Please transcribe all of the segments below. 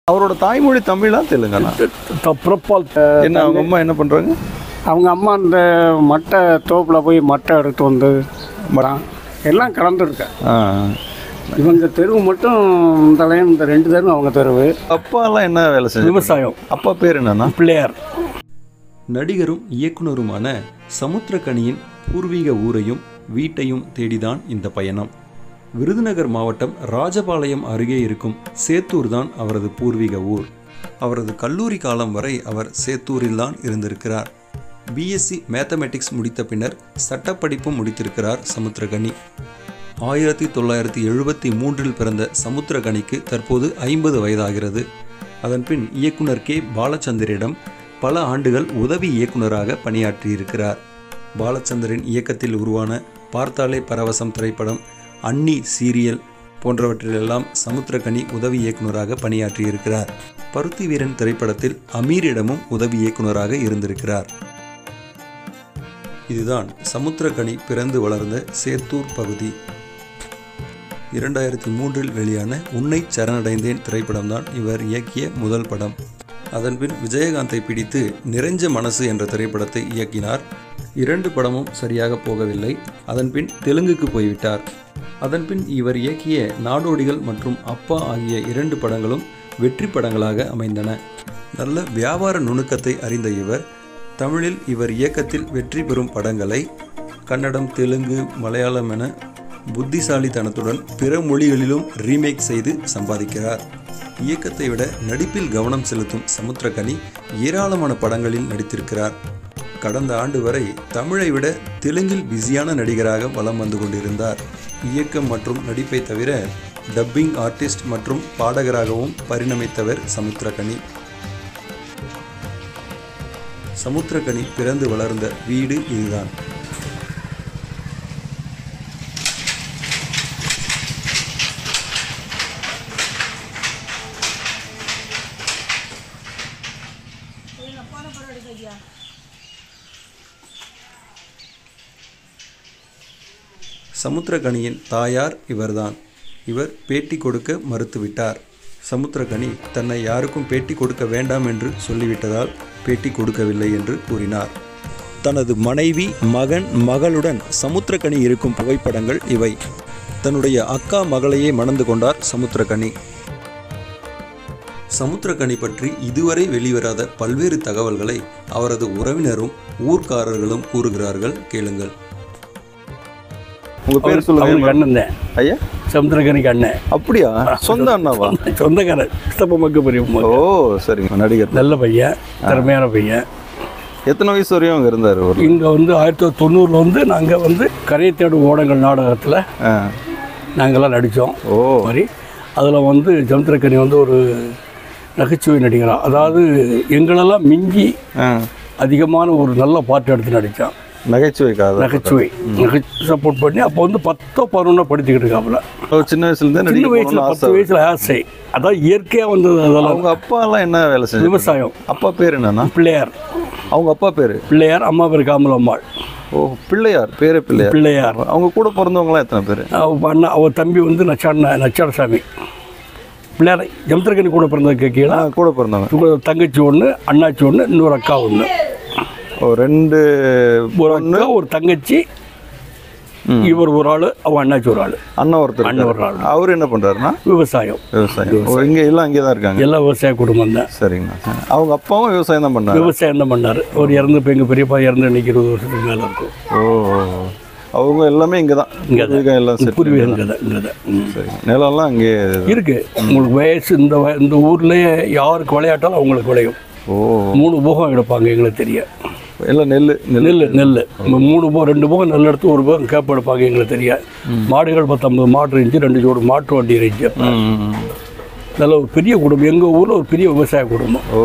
அவரோட தாய்மொழி தமிழா தெலுங்கண்ணா பிறப்பால் என்ன அவங்க அம்மா என்ன பண்றாங்க அவங்க அம்மா அந்த மட்டை தோப்பில் போய் மட்டை எடுத்து வந்து மரம் எல்லாம் கலந்துருக்க ஆ. இவங்க தெருவு மட்டும் இந்த லைன் இந்த ரெண்டு தெருவும் அவங்க தெருவு அப்பா எல்லாம் என்ன வேலை செஞ்சு விவசாயம் அப்பா பேர் என்னன்னா பிள்ளையார் நடிகரும் இயக்குனருமான சமுத்திரக்கனியின் பூர்வீக ஊரையும் வீட்டையும் தேடிதான் இந்த பயணம் விருதுநகர் மாவட்டம் ராஜபாளையம் அருகே இருக்கும் சேத்தூர் தான் அவரது பூர்வீக ஊர் அவரது கல்லூரி காலம் வரை அவர் சேத்தூரில்தான் இருந்திருக்கிறார் பிஎஸ்சி மேத்தமெட்டிக்ஸ் முடித்த பின்னர் சட்டப்படிப்பும் முடித்திருக்கிறார் சமுத்திரகனி ஆயிரத்தி தொள்ளாயிரத்தி எழுபத்தி மூன்றில் பிறந்த சமுத்திரகனிக்கு தற்போது ஐம்பது வயதாகிறது அதன்பின் இயக்குனர் கே பாலச்சந்தரிடம் பல ஆண்டுகள் உதவி இயக்குனராக பணியாற்றியிருக்கிறார் பாலச்சந்தரின் இயக்கத்தில் உருவான பார்த்தாலே பரவசம் திரைப்படம் அன்னி சீரியல் போன்றவற்றிலெல்லாம் சமுத்திரகனி உதவி இயக்குனராக பணியாற்றியிருக்கிறார் பருத்தி வீரன் திரைப்படத்தில் அமீரிடமும் உதவி இயக்குனராக இருந்திருக்கிறார் இதுதான் சமுத்திரகனி பிறந்து வளர்ந்த சேத்தூர் பகுதி இரண்டாயிரத்தி மூன்றில் வெளியான உன்னை சரணடைந்தேன் திரைப்படம்தான் இவர் இயக்கிய முதல் படம் அதன்பின் விஜயகாந்தை பிடித்து நிறைஞ்ச மனசு என்ற திரைப்படத்தை இயக்கினார் இரண்டு படமும் சரியாக போகவில்லை அதன்பின் தெலுங்குக்கு போய்விட்டார் அதன்பின் இவர் இயக்கிய நாடோடிகள் மற்றும் அப்பா ஆகிய இரண்டு படங்களும் வெற்றி படங்களாக அமைந்தன நல்ல வியாபார நுணுக்கத்தை அறிந்த இவர் தமிழில் இவர் இயக்கத்தில் வெற்றி பெறும் படங்களை கன்னடம் தெலுங்கு மலையாளம் என புத்திசாலித்தனத்துடன் பிற மொழிகளிலும் ரீமேக் செய்து சம்பாதிக்கிறார் இயக்கத்தை விட நடிப்பில் கவனம் செலுத்தும் சமுத்திரகனி ஏராளமான படங்களில் நடித்திருக்கிறார் கடந்த ஆண்டு வரை தமிழை விட தெலுங்கில் பிஸியான நடிகராக வலம் வந்து கொண்டிருந்தார் இயக்கம் மற்றும் நடிப்பை தவிர டப்பிங் ஆர்டிஸ்ட் மற்றும் பாடகராகவும் பரிணமித்தவர் சமுத்திரகனி சமுத்திரகனி பிறந்து வளர்ந்த வீடு இதுதான் சமுத்திரகனியின் தாயார் இவர்தான் இவர் பேட்டி கொடுக்க மறுத்துவிட்டார் சமுத்திரகனி தன்னை யாருக்கும் பேட்டி கொடுக்க வேண்டாம் என்று சொல்லிவிட்டதால் பேட்டி கொடுக்கவில்லை என்று கூறினார் தனது மனைவி மகன் மகளுடன் சமுத்திரகனி இருக்கும் புகைப்படங்கள் இவை தன்னுடைய அக்கா மகளையே மணந்து கொண்டார் சமுத்திரகனி சமுத்திரகனி பற்றி இதுவரை வெளிவராத பல்வேறு தகவல்களை அவரது உறவினரும் ஊர்க்காரர்களும் கூறுகிறார்கள் கேளுங்கள் உங்க பேர் அவருக்கு சொல்லுங்க அண்ணன் தான் ஐயா சமுத்திரகனிக்கு அண்ணன் அப்படியா சொந்த அண்ணாவா சொந்தக்காரர் சித்தப்ப மக்க பெரிய ஓ சரிங்க நடிகர் நல்ல பையன் திறமையான பையன் எத்தனை வயசு வரையும் அங்க இருந்தாரு ஊர்ல இங்கே வந்து ஆயிரத்தி தொள்ளாயிரத்தி தொண்ணூறில் வந்து நாங்கள் வந்து கரையை தேடும் ஓடங்கள் நாடகத்தில் ஆ. நாங்கள்லாம் நடித்தோம் ஓ மாதிரி அதில் வந்து சமுத்திரக்கனி வந்து ஒரு நகைச்சுவை நடிகராக அதாவது எங்களெல்லாம் மிஞ்சி ஆ. அதிகமான ஒரு நல்ல பாட்டு எடுத்து நடித்தான் நகைச்சுவை காதல் நகைச்சுவை நகைச்சுவை சப்போர்ட் பண்ணி அப்போ வந்து பத்தோ பதினொன்றோ படிச்சுக்கிட்டு இருக்காப்புல ஓ, சின்ன வயசுல இருந்தே சின்ன நடிக்க வயசில் போகணும்னு ஆசை பத்து வயசில் ஆசை அதான் இயற்கையாக வந்தது அதெல்லாம் அவங்க அப்பா எல்லாம் என்ன வேலை செஞ்சு விவசாயம் அப்பா பேர் என்னன்னா பிள்ளையார் அவங்க அப்பா பேரு பிள்ளையார் அம்மா பேர் காமலம்மாள் ஓ பிள்ளையார் பேரு பிள்ளையார் பிள்ளையார் அவங்க கூட பிறந்தவங்களாம் எத்தனை பேர் அவ அண்ணா அவ தம்பி வந்து நச்சாட நச்சாடசாமி பிள்ளையார் ஜமத்திரக்கனி கூட பிறந்தது கேட்கல கூட பிறந்தவங்க தங்கச்சி ஒன்று அண்ணாச்சி ஒன்று இன்னொரு அக்கா ஒன்று ஓ ரெண்டு ஒரு அக்கா ஒரு தங்கச்சி இவர் ஒரு ஆள் அவன் அண்ணாச்சி ஒரு ஆள் அண்ணன் ஒருத்தர் அண்ணன் இருக்காரு. ஒரு ஆள் அவர் என்ன பண்றாருன்னா விவசாயம் விவசாயம் ஓ இங்க எல்லாம் இங்கே தான் இருக்காங்க எல்லாம் விவசாய குடும்பம் தான் சரிங்கண்ணா அவங்க அப்பாவும் விவசாயம் தான் பண்ணாரு விவசாயம் தான் பண்ணார் அவர் இறந்து இப்போ எங்கள் பெரியப்பா இறந்து இன்னைக்கு இருபது வருஷத்துக்கு மேலே இருக்கும் ஓ ஓ, ஓ. அவங்க எல்லாமே இங்கே தான் இங்கே பூர்வீகம் எல்லாம் சரி பூர்வீகம் இங்கே தான் இங்கே தான் ம். சரிங்க நிலம்லாம் அங்கேயே இருக்கு உங்களுக்கு வயசு இந்த வ- இந்த ஊர்லேயே யாருக்கு விளையாட்டாலும் அவங்களுக்கு விளையும் ஓ மூணு போகம் எடுப்பாங்க எங்களுக்கு தெரிய எல்லாம் நெல் நெல் நெல் நெல் இந்த மூணு போகம் ரெண்டு போகம் நெல் எடுத்து ஒரு போகம் கேப் எடுப்பாங்க எங்களுக்கு தெரியாது மாடுகள் பத்தொம்பது மாடு இருந்துச்சு ரெண்டு ஜோடு மாட்டு வண்டி இருந்துச்சு ம், ம், ம். நல்ல ஒரு பெரிய குடும்பம் எங்கள் ஊரில் ஒரு பெரிய விவசாய குடும்பம் ஓ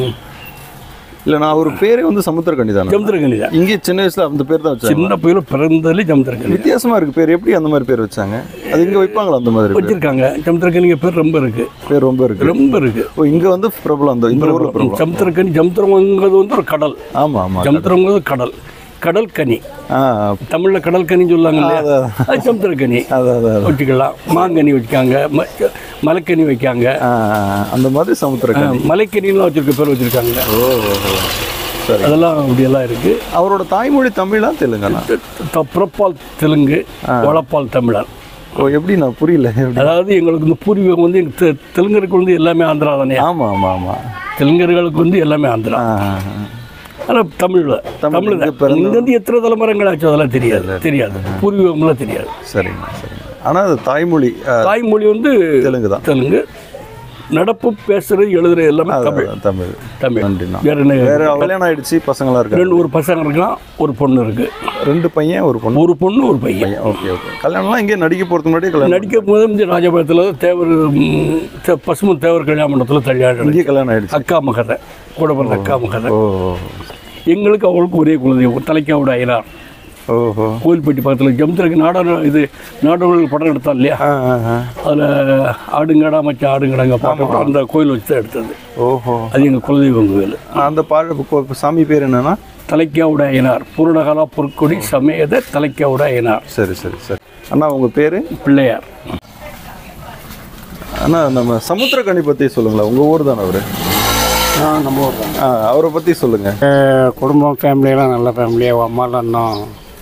இல்லை நான் ஒரு பேரே வந்து சமுத்திரக்கண்டி தானே ஜமத்திரக்கனி தான் இங்கே சின்ன வயசுல அந்த பேர் தான் வச்சாங்க சின்ன பையில பிறந்ததுல ஜமத்திரக்கனி வித்தியாசமா இருக்கு பேர் எப்படி அந்த மாதிரி பேர் வச்சாங்க அது இங்க வைப்பாங்களா அந்த மாதிரி பேர் வச்சிருக்காங்க ஜமத்திரக்கனிங்க பேர் ரொம்ப இருக்கு பேர் ரொம்ப இருக்கு ரொம்ப இருக்கு ஓ இங்க வந்து பிரபலம் அந்த இந்த ஊர்ல பிரபலம் ஜமத்திரக்கனி ஜமத்திரங்கிறது வந்து ஒரு கடல் ஆமா ஆமா ஜமத்திரங்கிறது கடல் கடல் கனி ஆ தமிழில் கடல் கனின்னு சொல்லுவாங்க இல்லையா அதான். அது சமுத்திரக்கனி அதான் அதான் வச்சுக்கலாம் மாங்கனி வச்சுக்காங்க ம- மலைக்கனி வைக்காங்க ஆ, ஆ, அந்த மாதிரி சமுத்திரக்கனி மலைக்கனிலாம் வச்சிருக்க பேர் வச்சுருக்காங்க ஓ ஓ, ஓ. சரி அதெல்லாம் அப்படியெல்லாம் இருக்குது அவரோட தாய்மொழி தமிழா தெலுங்கண்ணா புறப்பால் தெலுங்கு வளப்பால் தமிழர் ஓ எப்படி நான் புரியல எப்படி அதாவது எங்களுக்கு இந்த பூர்வீகம் வந்து எங்க தெ- தெலுங்கருக்கு வந்து எல்லாமே ஆந்திரா தானே ஆமாம் ஆமாம் ஆமாம் தெலுங்கர்களுக்கு வந்து எல்லாமே ஆந்திரா ஆ ஆ, ஆ. ஆனால் தமிழில் தமிழ் இங்க தான் பிறந்தவங்க. இங்க வந்து எத்தனை தலைமுறைகள் ஆச்சு அதெல்லாம் தெரியாது தெரியாது பூர்வீகம்லாம் தெரியாது சரிங்க சரிங்க ஆனால் அது தாய்மொழி ஆ, தாய்மொழி வந்து தெலுங்கு தான் தெலுங்கு நடப்பு பேசுறது எழுதுறது எல்லாமே தமிழ் தமிழ் தமிழ் நன்றிண்ணா வேற என்ன வேற கல்யாணம் ஆயிடுச்சு பசங்களா இருக்காங்க ரெண்டு ஒரு பசங்க இருக்கலாம் ஒரு பொண்ணு இருக்கு ரெண்டு பையன் ஒரு பொண்ணு ஒரு பொண்ணு ஒரு பையன் பையன் ஓகே ஓகே கல்யாணம்லாம் இங்கே நடிக்க போகிறதுக்கு முன்னாடி கல்யாணம் நடிக்க போது இந்த ராஜபாளையத்தில் தேவர் ம், தே- பசுமன் தேவர் கல்யாண மண்டபத்தில் கல்யாணம் இங்கே கல்யாணம் ஆயிடுச்சு அக்கா மகதை கூட பிறந்த அக்கா மகதை ஓ எங்களுக்கு அவளுக்கு ஒரே குலதெய்வம் தலைக்காவோட ஐயனார் ஓஹோ கோயில்பட்டி பக்கத்தில் ஜம்திரக்கு நாடக இது நாடகங்கள் படம் எடுத்தா இல்லையா ஆ ஆ ஆ அதில் ஆடுங்கடா மச்சான் ஆடுங்கடாங்க பாட்டு அந்த கோயில் வச்சு தான் எடுத்தது ஓஹோ அது எங்கள் குலதெய்வம் கோயில் அந்த பாடு இப்போ சாமி பேர் என்னன்னா தலைக்காவுட ஐயனார் பூரணகாலா பொற்கொடி சமேத தலைக்காவுட ஐயனார் சரி சரி சரி அண்ணா உங்கள் பேர் பிள்ளையார் அண்ணா நம்ம சமுத்திரக்கனி பற்றி சொல்லுங்களேன் உங்கள் ஊர் தானே அவர் நம்ம ஊர் தான் ஆ அவரை பற்றி சொல்லுங்கள் குடும்பம் ஃபேமிலியெல்லாம் நல்ல ஃபேமிலியாக அம்மாலாம் இன்னும்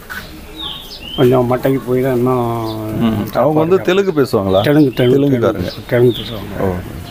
கொஞ்சம் மட்டைக்கு போய் தான் இன்னும் அவங்க வந்து தெலுங்கு பேசுவாங்களா தெலுங்கு தெலுங்கு தெலுங்குக்காரங்க. தெலுங்கு பேசுவாங்க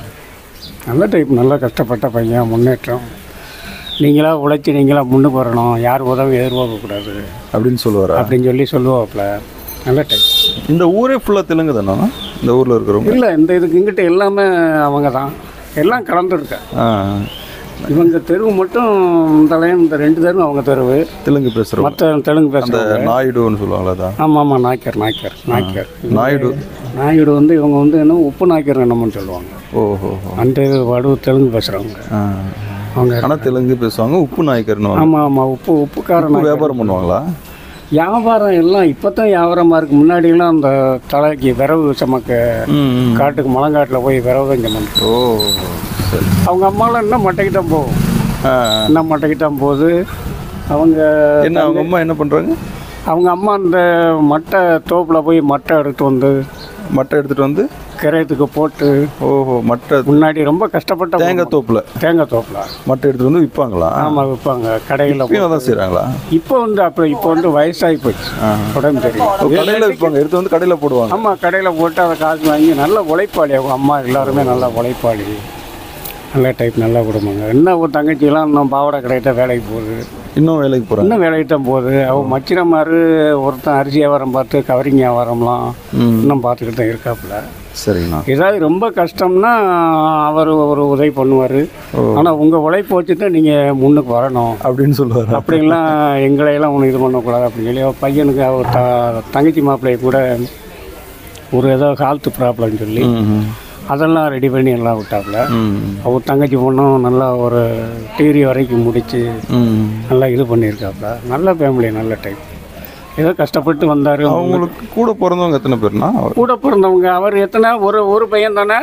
நல்ல டைப் நல்லா கஷ்டப்பட்ட பையன் முன்னேற்றம் நீங்களா உழைச்சி நீங்களா முன்னுக்கு வரணும் யார் உதவி எதிர்பார்க்கக்கூடாது அப்படின்னு சொல்லுவாரா அப்படின்னு சொல்லி சொல்லுவாப்புல நல்ல டைப் இந்த ஊரே ஃபுல்லாக தெலுங்கு தானே இந்த ஊரில் இருக்கிறவங்க இல்லை இந்த இதுக்கு இங்கிட்ட எல்லாமே அவங்க தான் எல்லாம் கலந்துருக்க ஆ இவங்க தெருவு மட்டும் இந்த லைன் இந்த ரெண்டு தெருவும் அவங்க தெருவு தெலுங்கு பேசுகிறவங்க மற்ற தெலுங்கு இந்த பேசுகிறவங்க நாயுடுன்னு சொல்லுவாங்களா அதான் ஆமாம் ஆமாம் நாய்க்கர் நாய்க்கர் நாய்க்கர் நாயுடு நாயுடு வந்து இவங்க வந்து என்ன உப்பு நாய்க்கர் என்னமோன்னு சொல்லுவாங்க ஓஹோ அந்த இது வடு தெலுங்கு பேசுகிறவங்க ஆ அவங்க ஆனால் தெலுங்கு பேசுவாங்க உப்பு நாய்க்கர்னு ஆமாம் ஆமாம் உப்பு உப்புக்கார நாய் வியாபாரம் பண்ணுவாங்களா வியாபாரம் எல்லாம் இப்போ தான் வியாபாரமாக இருக்குது முன்னாடிலாம் அந்த தலைக்கு விரவு சமக்க ம் ம். காட்டுக்கு மலங்காட்டில் போய் விரவு வைக்கணும் ஓ சரி அவங்க அம்மாலாம் இன்னும் மட்டைக்கு தான் போகும் ஆ இன்னும் மட்டைக்கு தான் போகுது அவங்க என்ன அவங்க அம்மா என்ன பண்ணுறாங்க அவங்க அம்மா அந்த மட்டை தோப்பில் போய் மட்டை எடுத்து வந்து மட்டை எடுத்துகிட்டு வந்து கிரயத்துக்கு போட்டு ஓஹோ மட்டை முன்னாடி ரொம்ப கஷ்டப்பட்ட தேங்காய் தோப்பில் தேங்காய் தோப்பில் மட்டை எடுத்துகிட்டு வந்து விற்பாங்களா ஆமாம் விற்பாங்க கடையில் இப்பயும் தான் செய்கிறாங்களா இப்போ வந்து அப்போ இப்போ வந்து வயசாகி போச்சு உடம்பு தெரியும் கடையில் விற்பாங்க எடுத்து வந்து கடையில் போடுவாங்க ஆமாம் கடையில் போட்டு அதை காசு வாங்கி நல்ல உழைப்பாளி அவங்க அம்மா எல்லாருமே நல்லா உழைப்பாளி நல்ல டைப் நல்லா குடும்பங்க இன்னும் ஒரு தங்கச்சிலாம் இன்னும் பாவாடை கடையிட்ட வேலைக்கு போகுது இன்னும் வேலைக்கு போகிறாங்க இன்னும் வேலைக்கு தான் போகுது அவன் மச்சிரமாரு ஒருத்தன் அரிசி வியாபாரம் பார்த்து கவரிங் வியாபாரம்லாம் ம் இன்னும் பார்த்துக்கிட்டு தான் இருக்காப்புல சரிங்கண்ணா ஏதாவது ரொம்ப கஷ்டம்னா அவர் ஒரு உதவி பண்ணுவார் ஓ. ஆனால் உங்கள் உழைப்பு வச்சு தான் நீங்கள் முன்னுக்கு வரணும் அப்படின்னு சொல்லுவார் அப்படின்லாம் எங்களையெல்லாம் ஒன்றும் இது பண்ணக்கூடாது அப்படின்னு சொல்லி அவர் பையனுக்கு அவர் த தங்கச்சி மாப்பிள்ளையை கூட ஒரு ஏதோ ஹால்த்து ப்ராப்ளம்னு சொல்லி ம் அதெல்லாம் ரெடி பண்ணி எல்லாம் விட்டாப்புல ம் அவர் தங்கச்சி பொண்ணும் நல்லா ஒரு டிகிரி வரைக்கும் முடித்து ம் நல்லா இது பண்ணியிருக்காப்புல நல்ல ஃபேமிலி நல்ல டைப் ஏதோ கஷ்டப்பட்டு வந்தார் அவங்களுக்கு கூட பிறந்தவங்க எத்தனை பேர்னா கூட பிறந்தவங்க அவர் எத்தனை ஒரு ஒரு பையன் தானே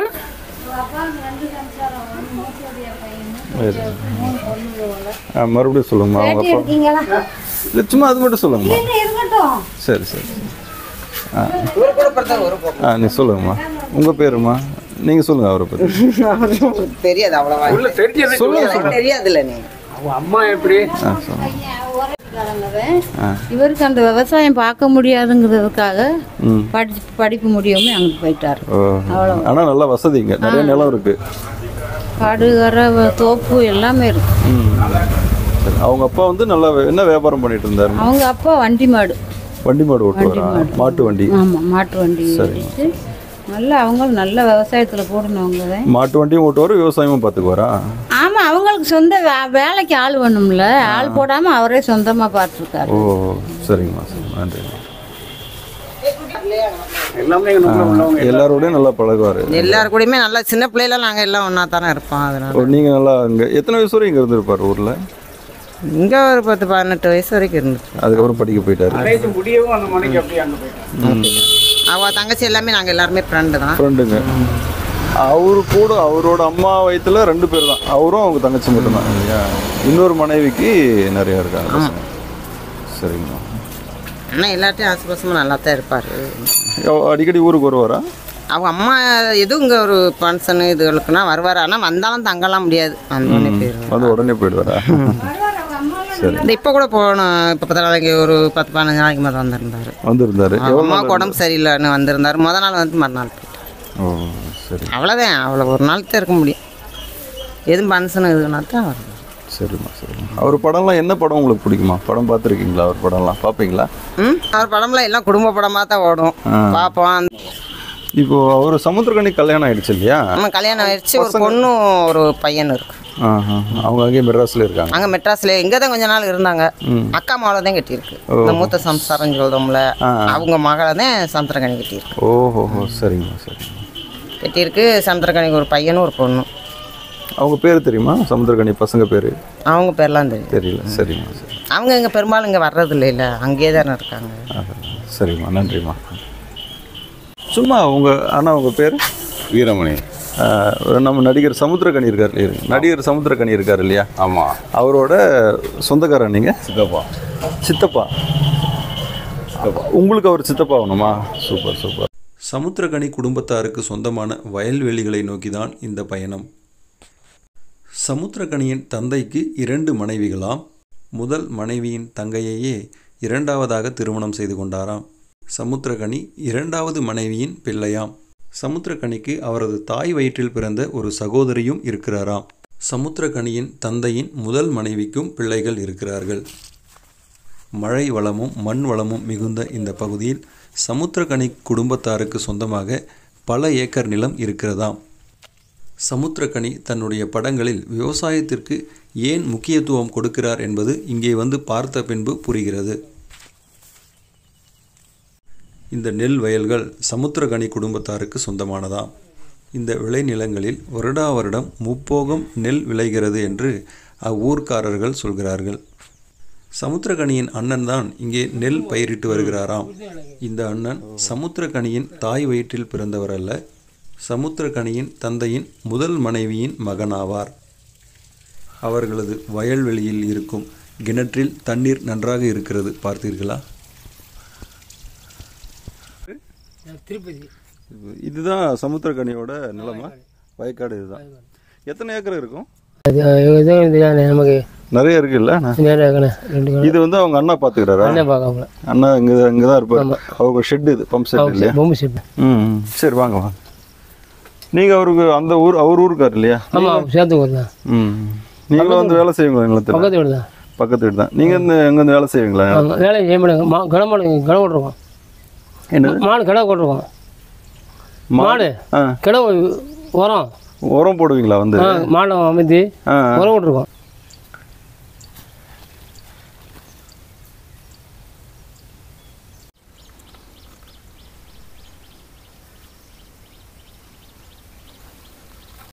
ஆ, மறுபடியும் சொல்லுங்கம்மா அவங்க அப்பா இருக்கீங்களா இல்லை சும்மா அது மட்டும் சொல்லுங்கம்மா இல்ல, இருக்கட்டும் சரி சரி ஆ ஆ நீ சொல்லுங்கம்மா உங்கள் பேருமா நீங்கள் சொல்லுங்கள் அவரை பற்றி தெரியாது அவ்வளவா இல்லை தெரிஞ்சது எனக்கு தெரியாதுல்ல நீ அவன் அம்மா எப்படி ஆ சொல்லுங்கள் இவருக்கு அந்த விவசாயம் பார்க்க முடியாதுங்கிறதுக்காக ம் படிச்சு படிப்பு முடியாம அங்கிட்டு போயிட்டாரு ஓ ஆனால் நல்லா வசதிங்க நிறைய நிலம் இருக்குது காடு கரை வ- தோப்பு எல்லாமே இருக்கு ம் சரி அவங்க அப்பா வந்து நல்லா வே- என்ன வியாபாரம் பண்ணிட்டு இருந்தாரு அவங்க அப்பா வண்டி மாடு வண்டி மாடு ஓட்டுவாரா மாட்டு வண்டி ஆமா மாட்டு வண்டி ஓட்டிட்டு நல்லா அவங்க நல்ல விவசாயத்துல போடணுங்க தான் மாட்டு வண்டியும் ஓட்டுவார் விவசாயமும் பார்த்துக்குவாரா ஆமா அவங்களுக்கு சொந்த வே- வேலைக்கு ஆள் வேணும்ல ஆள் போடாம அவரே சொந்தமா பார்த்துருக்காரு ஓ சரிங்கம்மா சரி நன்றி எல்லாமே நல்லா உள்ளவங்க எல்லாரோடையும் நல்லா பழகுவார் எல்லாரு கூடயுமே நல்லா சின்ன பிள்ளைல நாங்க எல்லாம் ஒண்ணா தானே இருப்போம் அதனால ஓ நீங்கள் நல்லா இங்கே எத்தனை வயசு வரையும் இங்கே இருந்திருப்பார் ஊரில் இங்க ஒரு பத்து பதினெட்டு வயசு வரைக்கும் இருந்துச்சு அதுக்கப்புறம் படிக்க போயிட்டாரு காலேஜ் முடியவும் அந்த மணிக்கு அப்படியே அங்கே போயிட்டான் அவ தங்கச்சி எல்லாமே நாங்க எல்லாருமே ஃப்ரெண்டு தான் ஃப்ரெண்டுங்க அவரு கூட அவரோட அம்மா வயித்துல ரெண்டு பேர் தான் அவரும் அவங்க தங்கச்சி மட்டும்தான் இல்லையா இன்னொரு மனைவிக்கு நிறைய இருக்காங்க பசங்க. சரிங்கம்மா ஆனால் எல்லாத்தையும் ஆசுபாசமாக நல்லா தான் இருப்பார் எவ்- அடிக்கடி ஊருக்கு வருவாரா அவங்க அம்மா எதுவும் இங்கே ஒரு ஃபங்க்ஷனு இதுகளுக்குன்னா வருவார் ஆனால் வந்தாலும் தங்கலாம் முடியாது வந்தோடனே போயிடுவார் வந்து உடனே போயிடுவாரா சரி இந்த இப்போ கூட போகணும் இப்போ பத்து நாளைக்கு ஒரு பத்து பதினஞ்சு நாளைக்கு மேலே வந்திருந்தார் வந்திருந்தாரு அவங்க அம்மாவுக்கு உடம்பு சரியில்லைன்னு வந்திருந்தார் முத நாள் வந்து மறுநாள் போயிட்டார் ஓ சரி அவ்வளோதான் அவ்வளோ ஒரு நாள் தான் இருக்க முடியும் எதுவும் ஃபங்க்ஷன் இதுனா தான் வருவார் சரிம்மா சரிம்மா அவர் படம்லாம் என்ன படம் உங்களுக்கு பிடிக்குமா படம் பார்த்துருக்கீங்களா அவர் படம்லாம் பார்ப்பீங்களா ம் அவர் படம்லாம் எல்லாம் குடும்ப படமாக தான் ஓடும் பார்ப்போம் இப்போ அவர் சமுத்திரக்கணி கல்யாணம் ஆயிடுச்சு இல்லையா நம்ம கல்யாணம் ஆயிடுச்சு ஒரு பொண்ணும் ஒரு பையனும் இருக்கு ஆஹா. அவங்க அங்கேயே மெட்ராஸில் இருக்காங்க அங்கே மெட்ராஸ்ல இங்கே தான் கொஞ்ச நாள் இருந்தாங்க அக்கா மகளை தான் கட்டியிருக்கு இந்த மூத்த சம்சாரம் சொல்றோம்ல அவங்க மகளை தான் சமுத்திரக்கணி கட்டியிருக்கு ஓஹோ ஹோ சரிங்கம்மா சரிங்கம்மா கட்டியிருக்கு சமுத்திரக்கணிக்கு ஒரு பையனும் ஒரு பொண்ணும் அவங்க பேர் தெரியுமா சமுத்திரக்கணி பசங்க பேர் அவங்க பேர்லாம் தெரியும் தெரியல சரிம்மா சரி அவங்க இங்கே பெரும்பாலும் இங்கே வர்றது இல்லை அங்கேயே தானே இருக்காங்க அதான். சரிம்மா நன்றிம்மா சும்மா உங்க அண்ணா உங்க பேர் வீரமணி நம்ம நடிகர் சமுத்திரக்கணி இருக்கார் இல்லையா நடிகர் சமுத்திரக்கணி இருக்கார் இல்லையா ஆமாம் அவரோட சொந்தக்காரன் நீங்க சித்தப்பா சித்தப்பா உங்களுக்கு அவர் சித்தப்பா ஆகணுமா சூப்பர் சூப்பர் சமுத்திரகனி குடும்பத்தாருக்கு சொந்தமான வயல்வெளிகளை நோக்கிதான் இந்த பயணம் சமுத்திரகனியின் தந்தைக்கு இரண்டு மனைவிகளாம் முதல் மனைவியின் தங்கையையே இரண்டாவதாக திருமணம் செய்து கொண்டாராம் சமுத்திரகனி இரண்டாவது மனைவியின் பிள்ளையாம் சமுத்திரகனிக்கு அவரது தாய் வயிற்றில் பிறந்த ஒரு சகோதரியும் இருக்கிறாராம் சமுத்திரகனியின் தந்தையின் முதல் மனைவிக்கும் பிள்ளைகள் இருக்கிறார்கள் மழை வளமும் மண் வளமும் மிகுந்த இந்த பகுதியில் சமுத்திரகனி குடும்பத்தாருக்கு சொந்தமாக பல ஏக்கர் நிலம் இருக்கிறதாம் சமுத்திரகனி தன்னுடைய படங்களில் விவசாயத்திற்கு ஏன் முக்கியத்துவம் கொடுக்கிறார் என்பது இங்கே வந்து பார்த்த பின்பு புரிகிறது இந்த நெல் வயல்கள் சமுத்திரகனி குடும்பத்தாருக்கு சொந்தமானதாம் இந்த விளைநிலங்களில் வருடா வருடம் முப்போகம் நெல் விளைகிறது என்று அவ்வூர்க்காரர்கள் சொல்கிறார்கள் சமுத்திரகனியின் அண்ணன் தான் இங்கே நெல் பயிரிட்டு வருகிறாராம் இந்த அண்ணன் சமுத்திரகனியின் தாய் வயிற்றில் பிறந்தவர் அல்ல சமுத்திரகனியின் தந்தையின் முதல் மனைவியின் மகனாவார் அவர்களது வயல்வெளியில் இருக்கும் கிணற்றில் தண்ணீர் நன்றாக இருக்கிறது பார்த்தீர்களா திருப்பதி இதுதான் சமுத்திரக்கனியோட நிலமா வயக்காடு இதுதான் எத்தனை ஏக்கர் இருக்கும் நமக்கு நிறைய இருக்குல்ல அண்ணா? நேரம் இருக்கணும் ரெண்டு இது வந்து அவங்க அண்ணா பாத்துக்கிறாரா பார்க்காமல அண்ணா இங்க இங்க தான் இருப்பாரு அவங்க ஷெட் இது பம்ப் செட் இல்லையா பொம்மை ஷிப் ம் ம். சரி வாங்க வாங்க நீங்க அவருக்கு அந்த ஊர் அவர் ஊருக்கார் இல்லையா ஆமாம் சேர்த்து கொடுத்தேன் ம் நீங்களும் வந்து வேலை செய்வீங்களா நிலத்துல பக்கத்து வீடு தான் பக்கத்து வீடு தான் நீங்க இந்த எங்க வந்து வேலை செய்வீங்களா ஆமாம் வேலையை செய்ய மாட்டாங்க மா கிடமாடு கிட போட்டிருக்கோம் என்னது மாடு கிட போட்டிருக்கோம் மாடு ஆ கிட உரம் உரம் போடுவீங்களா வந்து ஆ மாடை அமைத்து ஆ உரம் விட்டுருக்கோம்